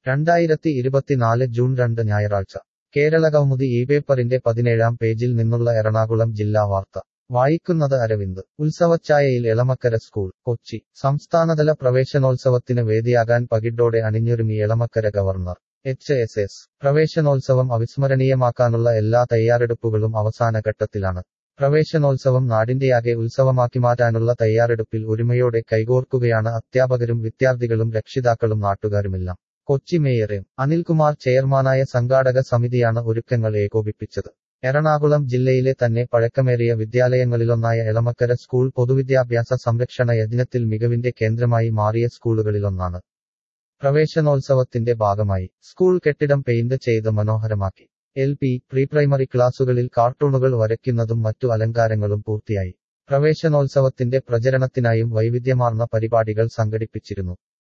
രണ്ടായിരത്തി ഇരുപത്തിനാല് ജൂൺ രണ്ട് ഞായറാഴ്ച കേരളകൗമുദി ഈ പേപ്പറിന്റെ പതിനേഴാം പേജിൽ നിന്നുള്ള എറണാകുളം ജില്ലാ വാർത്ത വായിക്കുന്നത് അരവിന്ദ് ഉത്സവച്ചായയിൽ എളമക്കര സ്കൂൾ കൊച്ചി സംസ്ഥാനതല പ്രവേശനോത്സവത്തിന് വേദിയാകാൻ പകിട്ടോടെ അണിഞ്ഞൊരുങ്ങി Elamakkara governor H S S പ്രവേശനോത്സവം അവിസ്മരണീയമാക്കാനുള്ള എല്ലാ തയ്യാറെടുപ്പുകളും അവസാന ഘട്ടത്തിലാണ് പ്രവേശനോത്സവം നാടിന്റെയാകെ ഉത്സവമാക്കി മാറ്റാനുള്ള തയ്യാറെടുപ്പിൽ ഒരുമയോടെ കൈകോർക്കുകയാണ് അധ്യാപകരും വിദ്യാർത്ഥികളും രക്ഷിതാക്കളും നാട്ടുകാരുമെല്ലാം കൊച്ചി മേയർ എം അനിൽകുമാർ ചെയർമാനായ സംഘാടക സമിതിയാണ് ഒരുക്കങ്ങൾ ഏകോപിപ്പിച്ചത് എറണാകുളം ജില്ലയിലെ തന്നെ പഴക്കമേറിയ വിദ്യാലയങ്ങളിലൊന്നായ എളമക്കര സ്കൂൾ പൊതുവിദ്യാഭ്യാസ സംരക്ഷണ യജ്ഞത്തിൽ മികവിന്റെ കേന്ദ്രമായി മാറിയ സ്കൂളുകളിലൊന്നാണ് പ്രവേശനോത്സവത്തിന്റെ ഭാഗമായി സ്കൂൾ കെട്ടിടം പെയിന്റ് ചെയ്ത് മനോഹരമാക്കി എൽ പി പ്രീ പ്രൈമറി ക്ലാസുകളിൽ കാർട്ടൂണുകൾ വരയ്ക്കുന്നതും മറ്റു അലങ്കാരങ്ങളും പൂർത്തിയായി പ്രവേശനോത്സവത്തിന്റെ പ്രചരണത്തിനായും വൈവിധ്യമാർന്ന പരിപാടികൾ സംഘടിപ്പിച്ചിരുന്നു